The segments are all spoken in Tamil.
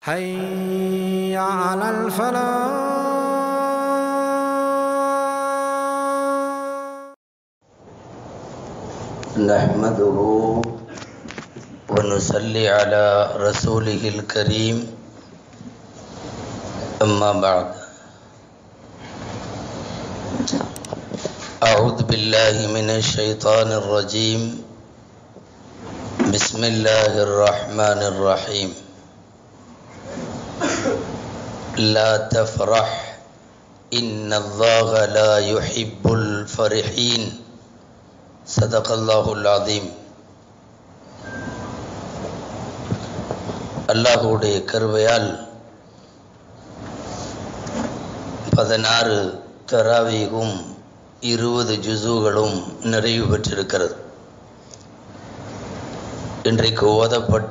حي على الفلاح نحمده ونصلي على رسوله الكريم أما بعد أعوذ بالله من الشيطان الرجيم بسم الله الرحمن الرحيم لا تفرح إن الله لا يحب الفرحين صدق الله العظيم அல்லாஹுடைய கருவையால் பதினாறு தராவீகும் இருபது ஜுசுகளும் நிறைவு பெற்றிருக்கிறது இன்றைக்கு ஓதப்பட்ட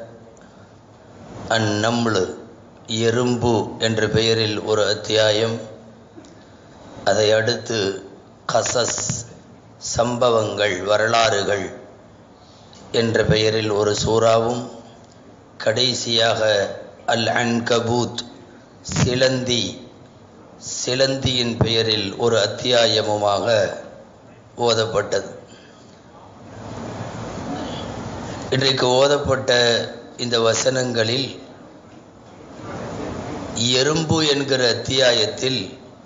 அந்நம்ளு எறும்பு என்ற பெயரில் ஒரு அத்தியாயம் அதை அடுத்து கசஸ் சம்பவங்கள் வரலாறுகள் என்ற பெயரில் ஒரு சூறாவும் கடைசியாக அல் அன்கபூத் சிலந்தி சிலந்தியின் பெயரில் ஒரு அத்தியாயமுமாக ஓதப்பட்டது இன்றைக்கு ஓதப்பட்ட இந்த வசனங்களில் எறும்பு என்கிற அத்தியாயத்தில்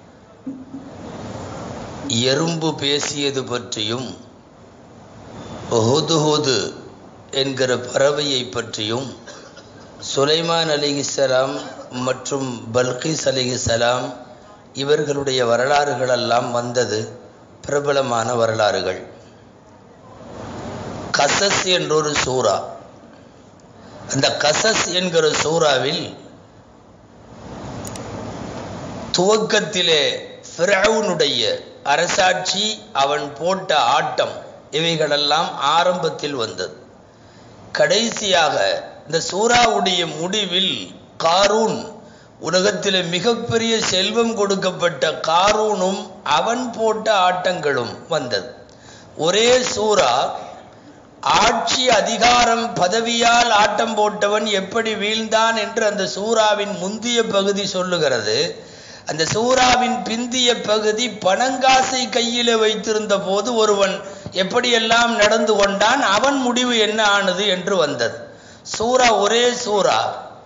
எறும்பு பேசியது பற்றியும் ஹுதுஹுது என்கிற பறவையை பற்றியும் சுலைமான் அலிஹிசலாம் மற்றும் பல்கிஸ் அலிஹிசலாம் இவர்களுடைய வரலாறுகளெல்லாம் வந்தது பிரபலமான வரலாறுகள் கசஸ் என்றொரு சூறா அந்த கசஸ் என்கிற சூறாவில் துவக்கத்திலே ஃபிரவுனுடைய அரசாட்சி அவன் போட்ட ஆட்டம் இவைகளெல்லாம் ஆரம்பத்தில் வந்தது கடைசியாக இந்த சூறாவுடைய முடிவில் காரூன் உலகத்தில் மிகப்பெரிய செல்வம் கொடுக்கப்பட்ட காரூனும் அவன் போட்ட ஆட்டங்களும் வந்தது ஒரே சூறா ஆட்சி அதிகாரம் பதவியால் ஆட்டம் போட்டவன் எப்படி வீழ்ந்தான் என்று அந்த சூறாவின் முந்திய பகுதி சொல்லுகிறது அந்த சூறாவின் பிந்திய பகுதி பணங்காசை கையில வைத்திருந்த போது ஒருவன் எப்படியெல்லாம் நடந்து கொண்டான் அவன் முடிவு என்ன ஆனது என்று வந்தது சூரா ஒரே சூரா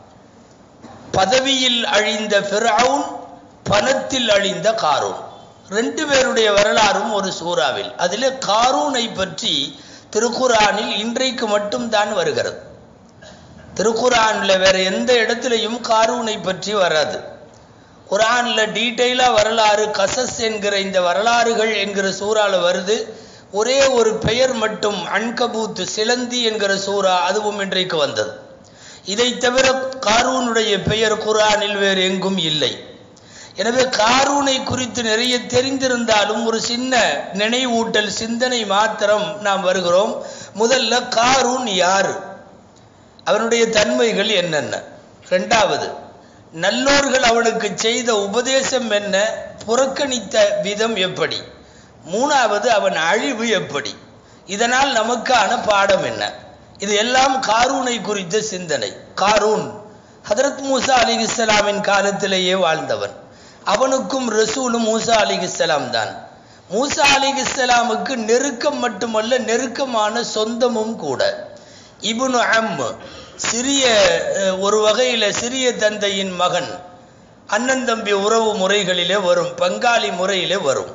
பதவியில் அழிந்த பிறவுன் பணத்தில் அழிந்த காரூன் ரெண்டு பேருடைய வரலாறும் ஒரு சூறாவில் அதில் காரூனை பற்றி திருக்குரானில் இன்றைக்கு மட்டும் தான் வருகிறது திருக்குரானில் வேற எந்த இடத்துலையும் காரூனை பற்றி வராது குரானில் டீட்டெயிலாக வரலாறு கசஸ் என்கிற இந்த வரலாறுகள் என்கிற சூறால வருது ஒரே ஒரு பெயர் மட்டும் அன்கபூத் சிலந்தி என்கிற சூறா அதுவும் இன்றைக்கு வந்தது இதை தவிர காரூனுடைய பெயர் குரானில் வேறு எங்கும் இல்லை எனவே காரூனை குறித்து நிறைய தெரிந்திருந்தாலும் ஒரு சின்ன நினைவூட்டல் சிந்தனை மாத்திரம் நாம் வருகிறோம் முதல்ல காரூன் யாரு அவனுடைய தன்மைகள் என்னென்ன ரெண்டாவது நல்லோர்கள் அவனுக்கு செய்த உபதேசம் என்ன புறக்கணித்த விதம் எப்படி மூணாவது அவன் அழிவு எப்படி இதனால் நமக்கான பாடம் என்ன இது எல்லாம் காரூனை குறித்த சிந்தனை காரூன் ஹதரத் மூசா அலி இஸ்லாமின் காலத்திலேயே வாழ்ந்தவன் அவனுக்கும் ரசூலும் மூசா அலி இஸ்லாம் தான் மூசா அலி இஸ்லாமுக்கு நெருக்கம் மட்டுமல்ல நெருக்கமான சொந்தமும் கூட இபுனு அம் சிறிய ஒரு வகையில் சிறிய தந்தையின் மகன் அண்ணன் தம்பி உறவு முறைகளிலே வரும் பங்காளி முறையிலே வரும்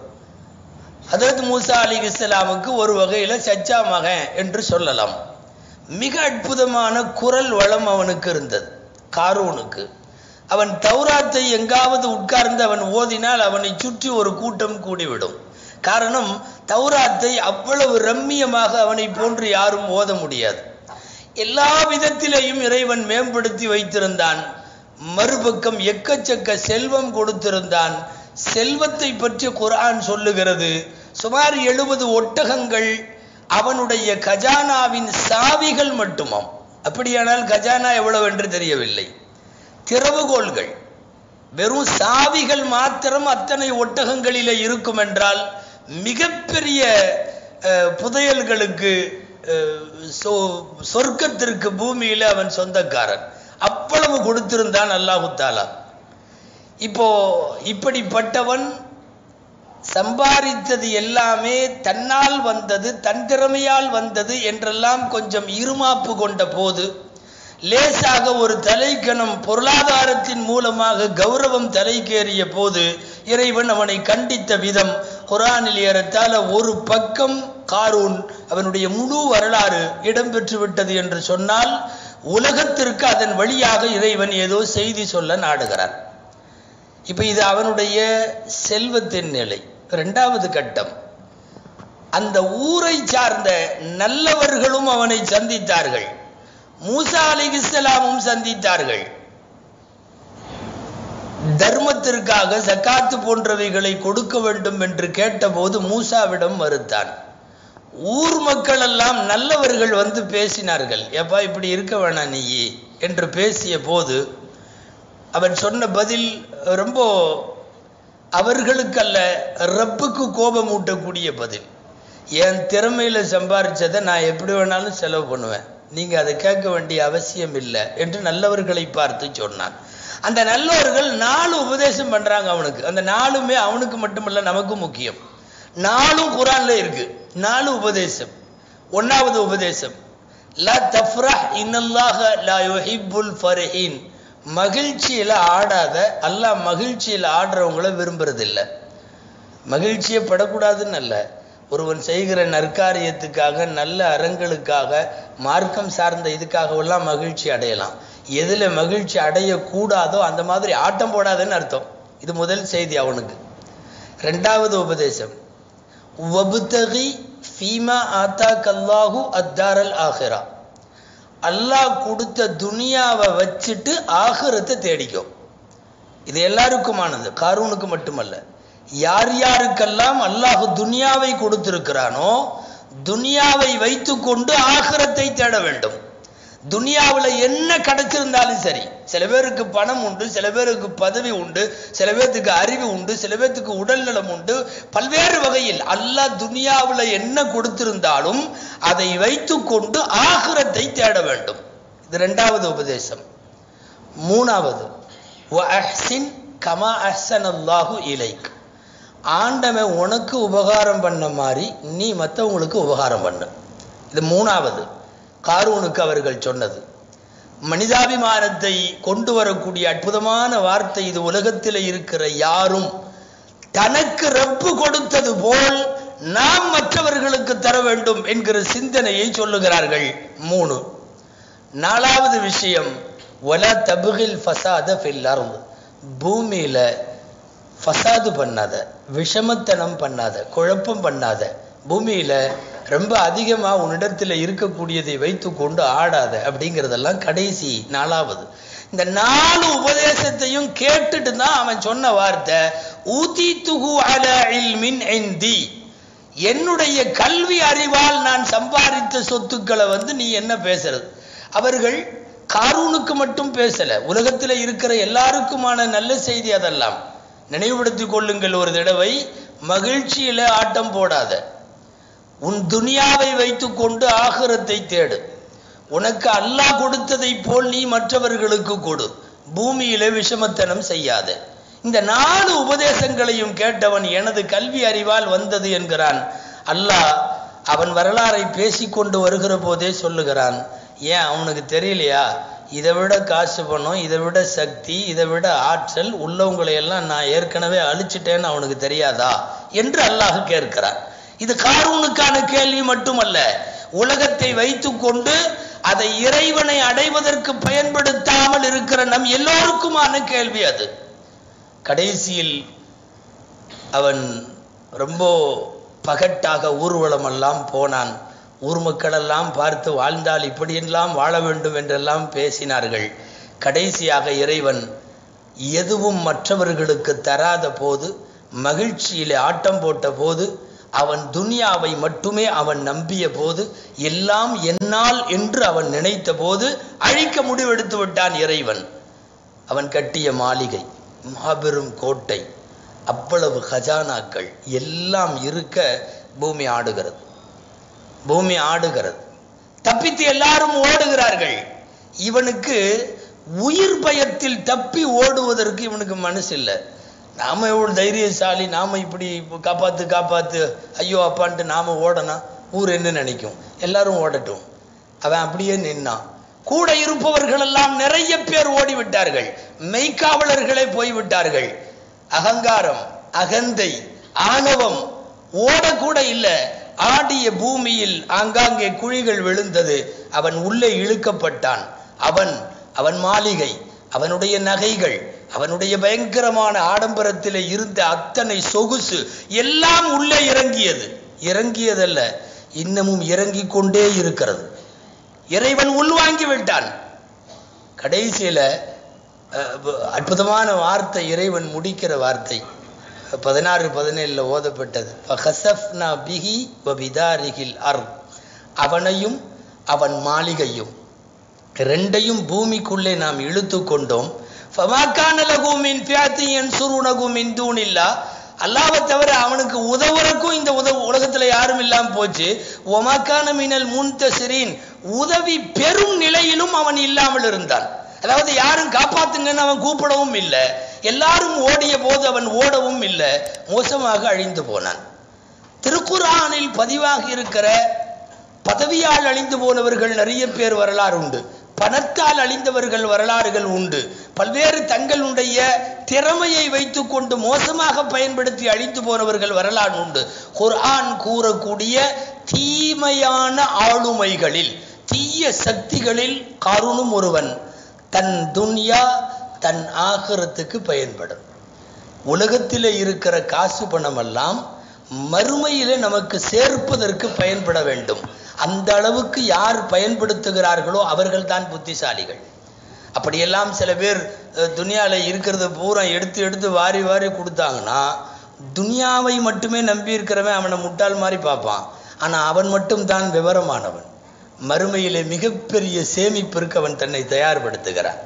ஹதரத் மூசா அலி இஸ்லாமுக்கு ஒரு வகையில் சச்சா மகன் என்று சொல்லலாம் மிக அற்புதமான குரல் வளம் அவனுக்கு இருந்தது காரூனுக்கு அவன் தௌராத்தை எங்காவது உட்கார்ந்து அவன் ஓதினால் அவனை சுற்றி ஒரு கூட்டம் கூடிவிடும் காரணம் தௌராத்தை அவ்வளவு ரம்மியமாக அவனை போன்று யாரும் ஓத முடியாது எல்லா விதத்திலேயும் இறைவன் மேம்படுத்தி வைத்திருந்தான் மறுபக்கம் எக்கச்சக்க செல்வம் கொடுத்திருந்தான் செல்வத்தை பற்றி குரான் சொல்லுகிறது சுமார் எழுபது ஒட்டகங்கள் அவனுடைய கஜானாவின் சாவிகள் மட்டுமாம் அப்படியானால் கஜானா எவ்வளவு என்று தெரியவில்லை திறவுகோள்கள் வெறும் சாவிகள் மாத்திரம் அத்தனை ஒட்டகங்களிலே இருக்கும் என்றால் மிகப்பெரிய அஹ், புதையல்களுக்கு அஹ், சொ- சொர்க்கத்திற்கு பூமியில அவன் சொந்தக்காரன் அவ்வளவு கொடுத்திருந்தான் அல்லாஹு தாலா இப்போ இப்படிப்பட்டவன் சம்பாதித்தது எல்லாமே தன்னால் வந்தது தன் திறமையால் வந்தது என்றெல்லாம் கொஞ்சம் இருமாப்பு கொண்ட போது லேசாக ஒரு தலைக்கணம் பொருளாதாரத்தின் மூலமாக கௌரவம் தலைக்கேறிய போது இறைவன் அவனை கண்டித்த விதம் குரானில் ஏறத்தாழ ஒரு பக்கம் காரூன் அவனுடைய முழு வரலாறு இடம்பெற்று விட்டது என்று சொன்னால் உலகத்திற்கு அதன் வழியாக இறைவன் ஏதோ செய்தி சொல்ல நாடுகிறார் இப்ப இது அவனுடைய செல்வத்தின் நிலை இரண்டாவது கட்டம் அந்த ஊரை சார்ந்த நல்லவர்களும் அவனை சந்தித்தார்கள் மூசா அலிகிஸ்லாமும் சந்தித்தார்கள் தர்மத்திற்காக சக்காத்து போன்றவைகளை கொடுக்க வேண்டும் என்று கேட்டபோது மூசாவிடம் மறுத்தான் ஊர் மக்கள் எல்லாம் நல்லவர்கள் வந்து பேசினார்கள் எப்பா இப்படி இருக்க வேணாம் நீ என்று பேசிய போது அவன் சொன்ன பதில் ரொம்ப அவர்களுக்கல்ல ரப்புக்கு கோபம் ஊட்டக்கூடிய பதில் என் திறமையில சம்பாரிச்சதை நான் எப்படி வேணாலும் செலவு பண்ணுவேன் நீங்க அதை கேட்க வேண்டிய அவசியம் இல்லை என்று நல்லவர்களை பார்த்து சொன்னான் அந்த நல்லவர்கள் நாலு உபதேசம் பண்றாங்க அவனுக்கு அந்த நாலுமே அவனுக்கு மட்டுமல்ல நமக்கு முக்கியம் நாலும் குரான்ல இருக்கு நாலு உபதேசம் ஒன்னாவது உபதேசம் லா தஃப்ரஹ் இன்னல்லாஹ லா யுஹிப்புல் ஃபர்ஹீன் மகிழ்ச்சியில ஆடாத அல்லாஹ் மகிழ்ச்சியில ஆடுறவங்கள விரும்புறதில்லை மகிழ்ச்சியை படக்கூடாதுன்னு அல்ல ஒருவன் செய்கிற நற்காரியத்துக்காக நல்ல அறங்களுக்காக மார்க்கம் சார்ந்த இதுக்காகவெல்லாம் மகிழ்ச்சி அடையலாம் எதுல மகிழ்ச்சி அடையக்கூடாதோ அந்த மாதிரி ஆட்டம் போடாதுன்னு அர்த்தம் இது முதல் செய்தி அவனுக்கு ரெண்டாவது உபதேசம் வபுத்தகி ஃபீமா ஆத்தா கல்லாஹு அத்தாரல் ஆஹிரா அல்லாஹ் கொடுத்த துனியாவை வச்சுட்டு ஆகிரத்தை தேடிக்கும் இது எல்லாருக்குமானது காரூனுக்கு மட்டுமல்ல யார் யாருக்கெல்லாம் அல்லாஹ் துனியாவை கொடுத்திருக்கிறானோ துனியாவை வைத்துக்கொண்டு ஆகிரத்தை தேட வேண்டும் துனியாவில் என்ன கிடைச்சிருந்தாலும் சரி சில பேருக்கு பணம் உண்டு சில பேருக்கு பதவி உண்டு சில பேர்த்துக்கு அறிவு உண்டு சில பேர்த்துக்கு உடல் நலம் உண்டு பல்வேறு வகையில் அல்லாஹ் துனியாவில் என்ன கொடுத்திருந்தாலும் அதை வைத்துக்கொண்டு ஆகிரத்தை தேட வேண்டும் இது ரெண்டாவது உபதேசம் மூணாவது அஹ்சின் கமா அஹ்சன் அல்லாஹு இலைக் ஆண்டவன் உனக்கு உபகாரம் பண்ண மாதிரி நீ மற்றவங்களுக்கு உபகாரம் பண்ணு இது மூணாவது காரூனுக்கு அவர்கள் சொன்னது மனிதாபிமானத்தை கொண்டு வரக்கூடிய அற்புதமான வார்த்தை இது உலகத்தில் இருக்கிற யாரும் தனக்கு ரப்பு கொடுத்தது போல் நாம் மற்றவர்களுக்கு தர வேண்டும் என்கிற சிந்தனையை சொல்லுகிறார்கள் மூணு நாலாவது விஷயம் ஒல தபுகில் ஃபசாத ஃபில் அர்த் பூமியில ஃபசாது பண்ணாத விஷமத்தனம் பண்ணாத குழப்பம் பண்ணாத பூமியில ரொம்ப அதிகமா உன்னிடத்துல இருக்கக்கூடியதை வைத்து கொண்டு ஆடாத அப்படிங்கிறதெல்லாம் கடைசி நாலாவது இந்த நாலு உபதேசத்தையும் கேட்டுட்டு தான் அவன் சொன்ன வார்த்தை ஊதி துகு அல இல்மின் எந்தி என்னுடைய கல்வி அறிவால் நான் சம்பாதித்த சொத்துக்களை வந்து நீ என்ன பேசுறது அவர்கள் காரூனுக்கு மட்டும் பேசல உலகத்தில் இருக்கிற எல்லாருக்குமான நல்ல செய்தி அதெல்லாம் நினைவுபடுத்திக் கொள்ளுங்கள் ஒரு தடவை மகிழ்ச்சியில ஆட்டம் போடாத உன் துனியாவை வைத்துக்கொண்டு ஆகிரத்தை தேடு உனக்கு அல்லாஹ் கொடுத்ததை போல் நீ மற்றவர்களுக்கு கொடு பூமியில விஷமத்தனம் செய்யாத இந்த நாலு உபதேசங்களையும் கேட்டவன் எனது கல்வி அறிவால் வந்தது என்கிறான் அல்லாஹ் அவன் வரலாறை பேசிக்கொண்டு வருகிற போதே சொல்லுகிறான் ஏன் அவனுக்கு தெரியலையா இதை விட காசு பணம் இதை விட சக்தி இதை விட ஆற்றல் உள்ளவங்களை எல்லாம் நான் ஏற்கனவே அழிச்சிட்டேன்னு அவனுக்கு தெரியாதா என்று அல்லாஹ் கேட்கிறான் இது காரூனுக்கான கேள்வி மட்டுமல்ல உலகத்தை வைத்துக்கொண்டு அதை இறைவனை அடைவதற்கு பயன்படுத்தாமல் இருக்கிற நம் எல்லோருக்குமான கேள்வி அது கடைசியில் அவன் ரொம்ப பகட்டாக ஊர்வலம் எல்லாம் போனான் ஊர் மக்களெல்லாம் பார்த்து வாழ்ந்தால் இப்படியெல்லாம் வாழ வேண்டும் என்றெல்லாம் பேசினார்கள் கடைசியாக இறைவன் எதுவும் மற்றவர்களுக்கு தராத போது மகிழ்ச்சியிலே ஆட்டம் போட்ட போது அவன் துனியாவை மட்டுமே அவன் நம்பிய போது எல்லாம் என்னால் என்று அவன் நினைத்த போது அழிக்க முடிவெடுத்து விட்டான் இறைவன் அவன் கட்டிய மாளிகை மாபெரும் கோட்டை அவ்வளவு கஜானாக்கள் எல்லாம் இருக்க பூமி ஆடுகிறது பூமி ஆடுகிறது தப்பித்து எல்லாரும் ஓடுகிறார்கள் இவனுக்கு உயிர் பயத்தில் தப்பி ஓடுவதற்கு இவனுக்கு மனசு இல்லை நாம எவ்வளவு தைரியசாலி நாம இப்படி காப்பாத்து காப்பாத்து ஐயோ அப்பான்ட்டு நாம ஓடனா ஊர் என்ன நினைக்கும் எல்லாரும் ஓடட்டும் அவன் அப்படியே நின்னான் கூட இருப்பவர்கள் எல்லாம் நிறைய பேர் ஓடிவிட்டார்கள் மெய்க்காவலர்களே போய்விட்டார்கள் அகங்காரம் அகந்தை ஆணவம் ஓடக்கூட இல்லை ஆடிய பூமியில் ஆங்காங்கே குழிகள் விழுந்தது அவன் உள்ளே இழுக்கப்பட்டான் அவன் அவன் மாளிகை அவனுடைய நகைகள் அவனுடைய பயங்கரமான ஆடம்பரத்திலே இருந்த அத்தனை சொகுசு எல்லாம் உள்ளே இறங்கியது இறங்கியதல்ல இன்னமும் இறங்கிக் கொண்டே இருக்கிறது இறைவன் உள்வாங்கி விட்டான் கடைசியில அஹ், அற்புதமான வார்த்தை இறைவன் முடிக்கிற வார்த்தை பதினாறு பதினேழுல ஓதப்பட்டது ஃபஹஸஃப்னா பிஹி வபிதாரிகில் அர் அவனையும் அவன் மாளிகையும் ரெண்டையும் பூமிக்குள்ளே நாம் இழுத்து கொண்டோம் ஃபமாக்கான லகு மின் ஃபியாத்தி யன்சுருனகு மின் தூனில்லா அல்லாஹ்வை தவிர அவனுக்கு உதவுறக்கும் இந்த உதவு உலகத்துல யாரும் இல்லாம போச்சு ஒமாக்கான மினல் முன்தசிரின் உதவி பெரும் நிலையிலும் அவன் இல்லாமல் இருந்தான் அதாவது யாரும் காப்பாத்துங்கன்னு அவன் கூப்பிடவும் இல்லை எல்லாரும் ஓடிய போது அவன் ஓடவும் இல்லை மோசமாக அழிந்து போனான் திருக்குர்ஆனில் பதிவாக இருக்கிற பதவியால் அழிந்து போனவர்கள் நிறைய பேர் வரலாறு உண்டு பணத்தால் அழிந்தவர்கள் வரலாறுகள் உண்டு பல்வேறு தங்களுடைய திறமையை வைத்துக்கொண்டு மோசமாக பயன்படுத்தி அழிந்து போனவர்கள் வரலாறு உண்டு குர்ஆன் கூறக்கூடிய தீமையான ஆளுமைகளில் தீய சக்திகளில் காரூனும் ஒருவன் தன் துன்யா தன் ஆகரத்துக்கு பயன்படும் உலகத்தில் இருக்கிற காசு பணமெல்லாம் மறுமையிலே நமக்கு சேர்ப்பதற்கு பயன்பட வேண்டும் அந்த அளவுக்கு யார் பயன்படுத்துகிறார்களோ அவர்கள் தான் புத்திசாலிகள் அப்படியெல்லாம் சில பேர் அஹ், துனியால இருக்கிறத பூரா எடுத்து எடுத்து வாரி வாரி கொடுத்தாங்கன்னா துனியாவை மட்டுமே நம்பி இருக்கிறவன் அவனை முட்டாள் மாதிரி பார்ப்பான் ஆனா அவன் மட்டும் தான் விவரமானவன் மறுமையிலே மிகப்பெரிய சேமிப்பிற்கு அவன் தன்னை தயார்படுத்துகிறான்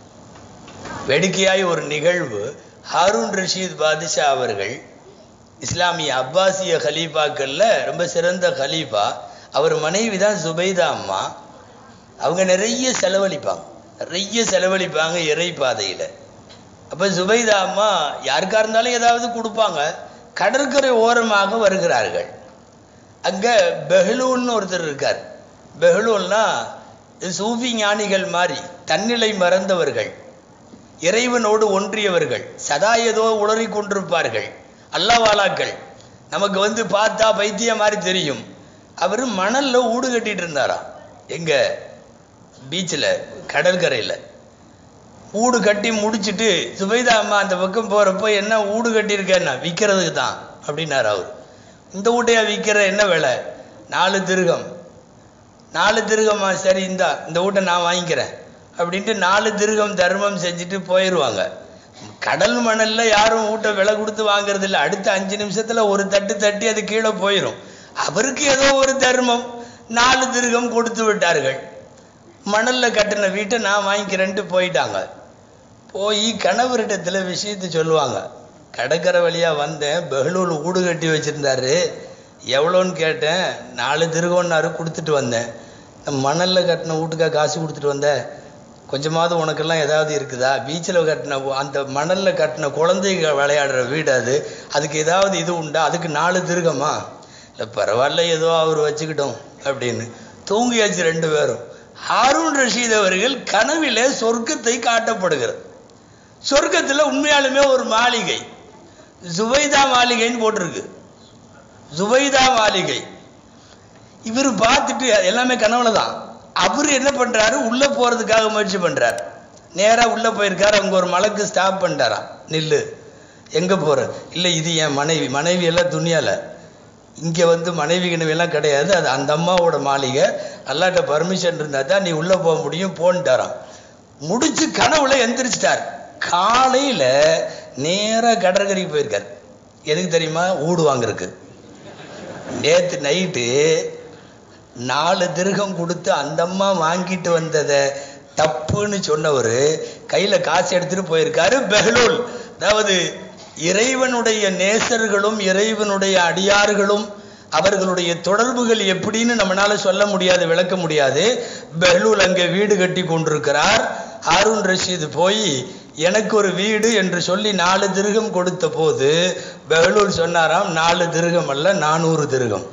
வேடிக்கையாய் ஒரு நிகழ்வு ஹாரூன் ரஷீத் பாதுஷா அவர்கள் இஸ்லாமிய அப்பாசிய கலீஃபாக்கள்ல ரொம்ப சிறந்த கலீஃபா அவர் மனைவி தான் சுபைதா அம்மா அவங்க நிறைய செலவழிப்பாங்க நிறைய செலவழிப்பாங்க இறை பாதையில அப்ப சுபைதா அம்மா யாருக்கா இருந்தாலும் ஏதாவது கொடுப்பாங்க கடற்கரை ஓரமாக வருகிறார்கள் அங்க பெஹ்லூல்னு ஒருத்தர் இருக்கார் பெஹ்லூல்னா சூஃபி ஞானிகள் மாதிரி தன்னிலை மறந்தவர்கள் இறைவனோடு ஒன்றியவர்கள் சதா ஏதோ உளறி கொண்டிருப்பார்கள் அல்லாவாலாக்கள் நமக்கு வந்து பார்த்தா பைத்தியம் மாதிரி தெரியும் அவர் மணல்ல ஊடு கட்டிட்டு இருந்தாராம் எங்க பீச்சில் கடற்கரையில் ஊடு கட்டி முடிச்சிட்டு சுபைதா அம்மா அந்த பக்கம் போறப்போ என்ன ஊடு கட்டியிருக்கேன்னா விற்கிறதுக்கு தான் அப்படின்னாரு அவர் இந்த வீட்டையா விற்கிற என்ன விலை நாலு திருகம் நாலு திருகமா சரி இந்தா இந்த வீட்டை நான் வாங்கிக்கிறேன் அப்படின்ட்டு நாலு திருகம் தர்மம் செஞ்சுட்டு போயிடுவாங்க கடல் மணல்ல யாரும் வீட்டை விலை கொடுத்து வாங்குறது இல்லை அடுத்த அஞ்சு நிமிஷத்துல ஒரு தட்டு தட்டி அது கீழே போயிடும் அவருக்கு ஏதோ ஒரு தர்மம் நாலு திருகம் கொடுத்து விட்டார்கள் மணல்ல கட்டின வீட்டை நான் வாங்கிக்கிறேன்ட்டு போயிட்டாங்க போய் கணவரிடத்துல விஷயத்தை சொல்லுவாங்க கடற்கரை வழியா வந்தேன் பெங்களூர் வீடு கட்டி வச்சிருந்தாரு எவ்வளோன்னு கேட்டேன் நாலு திருகம்னாரு கொடுத்துட்டு வந்தேன் மணல்ல கட்டின வீட்டுக்கா காசு கொடுத்துட்டு வந்தேன் கொஞ்சமாவது உனக்கெல்லாம் ஏதாவது இருக்குதா பீச்சில் கட்டின அந்த மணல்ல கட்டின குழந்தைங்க விளையாடுற வீடு அது அதுக்கு ஏதாவது இது உண்டா அதுக்கு நாலு திருகமா இல்லை பரவாயில்ல ஏதோ அவர் வச்சுக்கிட்டோம் அப்படின்னு தூங்கியாச்சு ரெண்டு பேரும் ஹாரூன் ரஷீத் அவர்கள் கனவிலே சொர்க்கத்தை காட்டப்படுகிறது சொர்க்கத்தில் உண்மையாலுமே ஒரு மாளிகை ஜுபைதா மாளிகைன்னு போட்டிருக்கு ஜுபைதா மாளிகை இவர் பார்த்துட்டு எல்லாமே கனவுல தான் அவர் என்ன பண்றாரு உள்ள போறதுக்காக முயற்சி பண்றாரு நேரா உள்ள போயிருக்காரு அங்க ஒரு மலைக்கு ஸ்டாப் பண்ணிட்டாராம் நில்லு எங்க போற இல்ல இது என் மனைவி மனைவி எல்லாம் துணியால இங்க வந்து மனைவி கிணவி எல்லாம் கிடையாது அது அந்த அம்மாவோட மாளிகை அல்லாட்ட பர்மிஷன் இருந்தா தான் நீ உள்ள போக முடியும் போன்ட்டாராம் முடிச்சு கனவுல எந்திரிச்சிட்டார் காலையில நேரா கடற்கரைக்கு போயிருக்காரு எதுக்கு தெரியுமா ஊடு வாங்குறதுக்கு நேத்து நைட்டு நாலு திருகம் கொடுத்து அந்த அம்மா வாங்கிட்டு வந்ததை தப்புன்னு சொன்னவர் கையில காசு எடுத்துட்டு போயிருக்காரு பெஹலூல் அதாவது இறைவனுடைய நேசர்களும் இறைவனுடைய அடியார்களும் அவர்களுடைய தொடர்புகள் எப்படின்னு நம்மளால சொல்ல முடியாது விளக்க முடியாது பெஹ்லூல் அங்கே வீடு கட்டி கொண்டிருக்கிறார் ஹாரூன் ரஷீது போய் எனக்கு ஒரு வீடு என்று சொல்லி நாலு திருகம் கொடுத்த போது பெஹலூல் சொன்னாராம் நாலு திருகம் அல்ல நானூறு திருகம்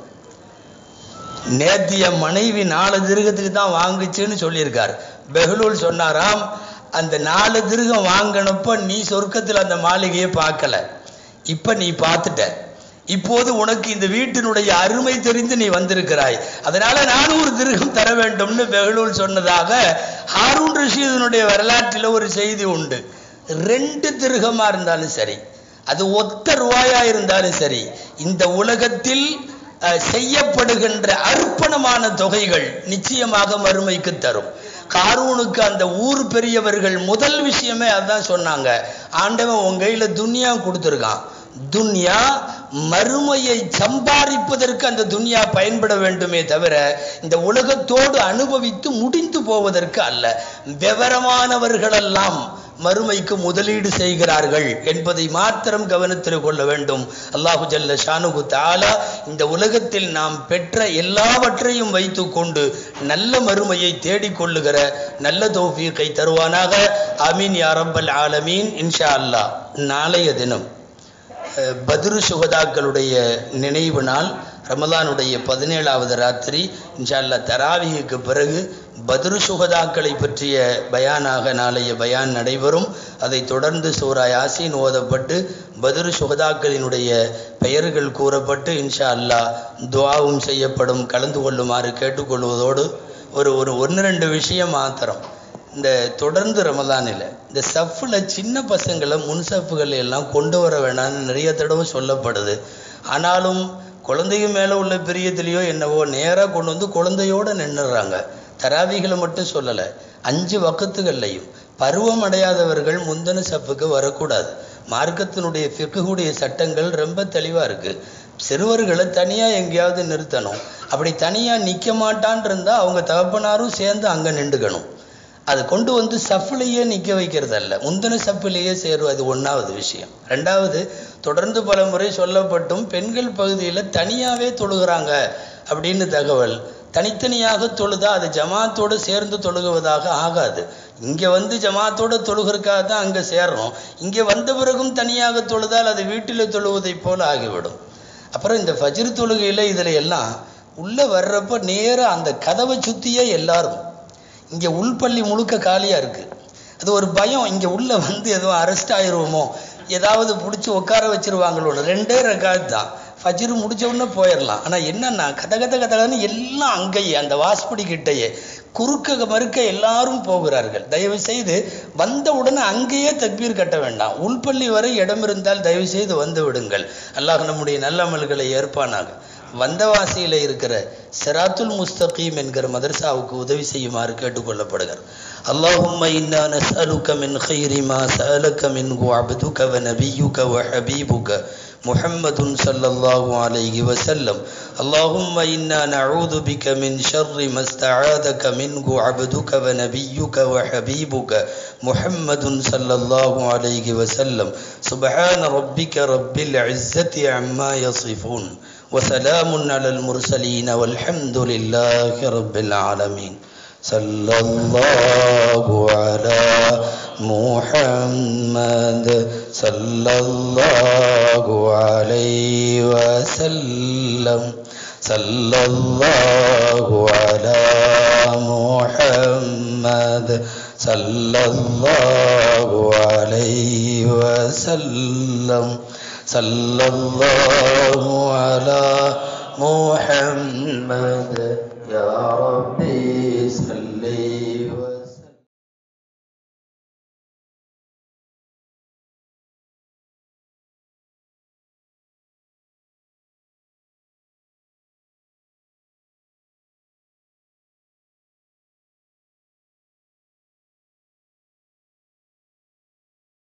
நேத்திய மனைவி நாலு திருகத்துக்கு தான் வாங்குச்சுன்னு சொல்லியிருக்கார் பெஹலூல் சொன்னாராம் அந்த நாலு திருகம் வாங்கினப்ப நீ சொர்க்கத்தில் அந்த மாளிகையை பார்க்கல இப்ப நீ பார்த்துட்ட இப்போது உனக்கு இந்த வீட்டினுடைய அருமை தெரிந்து நீ வந்திருக்கிறாய் அதனால நானூறு திருகம் தர வேண்டும்னு பெஹலூல் சொன்னதாக ஹாரூன் ரஷீதனுடைய வரலாற்றில் ஒரு செய்தி உண்டு ரெண்டு திருகமா இருந்தாலும் சரி அது ஒத்த ரூபாயா இருந்தாலும் சரி இந்த உலகத்தில் அஹ், செய்யப்படுகின்ற அர்ப்பணமான தொகைகள் நிச்சயமாக மறுமைக்கு தரும் காரூனுக்கு அந்த ஊர் பெரியவர்கள் முதல் விஷயமே அதான் சொன்னாங்க ஆண்டவன் உன் கையில துன்யா கொடுத்துருக்கான் துன்யா மறுமையை சம்பாதிப்பதற்கு அந்த துன்யா பயன்பட வேண்டுமே தவிர இந்த உலகத்தோடு அனுபவித்து முடிந்து போவதற்கு அல்ல விவரமானவர்களெல்லாம் மறுமைக்கு முதலீடு செய்கிறார்கள் என்பதை மாத்திரம் கவனத்தில் கொள்ள வேண்டும் அல்லாஹு ஜல்ல ஷானுகு தாலா இந்த உலகத்தில் நாம் பெற்ற எல்லாவற்றையும் வைத்துக்கொண்டு நல்ல மறுமையை தேடிக்கொள்ளுகிற நல்ல தௌஃபீக்கை தருவானாக அமீன் யா ரப்பல் ஆலமீன் இன்ஷா அல்லாஹ் நாளைய தினம் அஹ், பத்ரு சுகதாக்களுடைய நினைவு நாள் ரமலானுடைய பதினேழாவது ராத்திரி இன்ஷா அல்லாஹ் தராவிக்கு பிறகு பத்ரு சுகதாக்களை பற்றிய பயானாக நாளைய பயான் நடைபெறும் அதைத் தொடர்ந்து சூரா யாசீன் ஓதப்பட்டு பத்ரு சுகதாக்களினுடைய பெயர்கள் கூறப்பட்டு இன்ஷா அல்லாஹ் துஆவும் செய்யப்படும் கலந்து கொள்ளுமாறு கேட்டுக்கொள்வதோடு ஒரு ஒரு ஒன்று ரெண்டு விஷயம் மாத்திரம் இந்த தொடர்ந்து ரமலானில் இந்த சஃப்பில் சின்ன பசங்களை முன் சஃப்புகள் எல்லாம் கொண்டு வர வேணாம்னு நிறைய தடவை சொல்லப்படுது ஆனாலும் குழந்தைங்க மேலே உள்ள பிரியத்திலையோ என்னவோ நேராக கொண்டு வந்து குழந்தையோடு நின்றுறாங்க தராவிகளை மட்டும் சொல்லலை அஞ்சு வக்கத்துகள்லையும் பருவம் அடையாதவர்கள் முந்தின சப்புக்கு வரக்கூடாது மார்க்கத்தினுடைய ஃபிக்குடைய சட்டங்கள் ரொம்ப தெளிவாக இருக்குது சிறுவர்களை தனியாக எங்கேயாவது நிறுத்தணும் அப்படி தனியாக நிற்க மாட்டான் இருந்தால் அவங்க தகப்பனாரும் சேர்ந்து அங்கே நின்றுக்கணும் அது கொண்டு வந்து சஃப்லேயே நிற்க வைக்கிறது அல்ல முந்தின சஃப்லேயே சேருவது ஒன்றாவது விஷயம் ரெண்டாவது தொடர்ந்து பல முறை சொல்லப்பட்டும் பெண்கள் பகுதியில் தனியாகவே தொழுகிறாங்க அப்படின்னு தகவல் தனித்தனியாக தொழுதா அது ஜமாத்தோடு சேர்ந்து தொழுகுவதாக ஆகாது இங்கே வந்து ஜமாத்தோட தொழுகிறதுக்காக தான் அங்கே சேர்றோம் இங்கே வந்த பிறகும் தனியாக தொழுதால் அது வீட்டில் தொழுவதைப் போல ஆகிவிடும் அப்புறம் இந்த ஃபஜ்ர் தொழுகையில் இதில் எல்லாம் உள்ளே வர்றப்ப நேராக அந்த கதவை சுற்றியே எல்லாரும் இங்கே உள்பள்ளி முழுக்க காலியாக இருக்குது அது ஒரு பயம் இங்கே உள்ளே வந்து எதுவும் அரெஸ்ட் ஆயிடுவோமோ ஏதாவது பிடிச்சி உட்கார வச்சிருவாங்களோ ரெண்டே ரெக்கார்டு தான் ஃபஜ்ரு முடிச்ச உடனே போயிடலாம் ஆனால் என்னன்னா கத கத கதன்னு எல்லாம் அங்கேயே அந்த வாஸ்படி கிட்டேயே குறுக்க மறுக்க எல்லாரும் போகிறார்கள் தயவு செய்து வந்த உடனே அங்கேயே தக்பீர் கட்ட வேண்டாம் உள்பள்ளி வரை இடம் இருந்தால் தயவு செய்து வந்து விடுங்கள் அல்லாஹ் நம்முடைய நல்லமல்களை ஏற்பானாக வந்தவாசியில் இருக்கிற சிராத்துல் முஸ்தகீம் என்கிற மதரசாவுக்கு உதவி செய்யுமாறு கேட்டுக்கொள்ளப்படுகிறார் اللهم إنا نسألك من خير ما سألك منه عبدك ونبيك وحبيبك محمد صلى الله عليه وسلم اللهم إنا نعوذ بك من شر ما استعاذك منه عبدك ونبيك وحبيبك محمد صلى الله عليه وسلم سبحان ربك رب العزة عما يصفون وسلام على المرسلين والحمد لله رب العالمين صلى الله على محمد صلى الله عليه وسلم صلى الله على محمد صلى الله عليه وسلم صلى الله على محمد يا ربي صلي